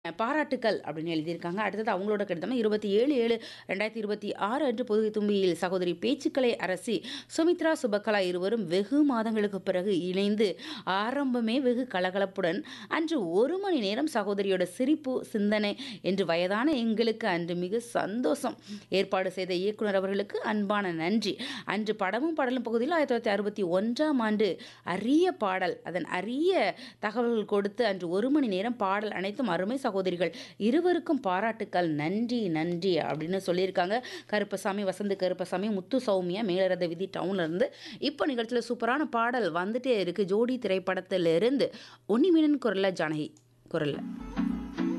பாராட்டுக்கள் அப்படின்னு எழுதியிருக்காங்க. அடுத்தது அவங்களோட கடிதம் 27/7/2026 அன்று புதுகை தும்பியில் சகோதரி பேச்சுக்கலை அரசி சுமித்ரா சுபக்கலா இருவரும் வெகு மாதங்களுக்கு பிறகு இணைந்து ஆரம்பமே வெகு கலகலப்புடன் அன்று 1 மணி நேரம் சகோதரியோட சிரிப்பு, சிந்தனை என்று வயதான எங்களுக்கு அன்று மிக சந்தோஷம். ஏற்பாடு செய்த இயக்குனர் அவர்களுக்கு அன்பான நன்றி. அன்று படமும் பாடலும் பகுதியில் 1961ஆம் ஆண்டு அரிய பாடல், அதன் அரிய தகவல்கள் கொடுத்து அன்று 1 மணி நேரம் பாடல் அனைத்தும் அருமை சகோதரிகள் இருவருக்கும் பாராட்டுக்கள். நன்றி, நன்றி அப்படின்னு சொல்லியிருக்காங்க. கருப்பசாமி, வசந்த் கருப்பசாமி, முத்து சௌமியா, மேலரத விதி டவுன்ல இருந்து. இப்போ நிகழ்ச்சியில சூப்பரான பாடல் வந்துட்டே இருக்கு. ஜோடி திரைப்படத்திலிருந்து உன்னிமேனன் குரல்ல, ஜானகி குரல்ல.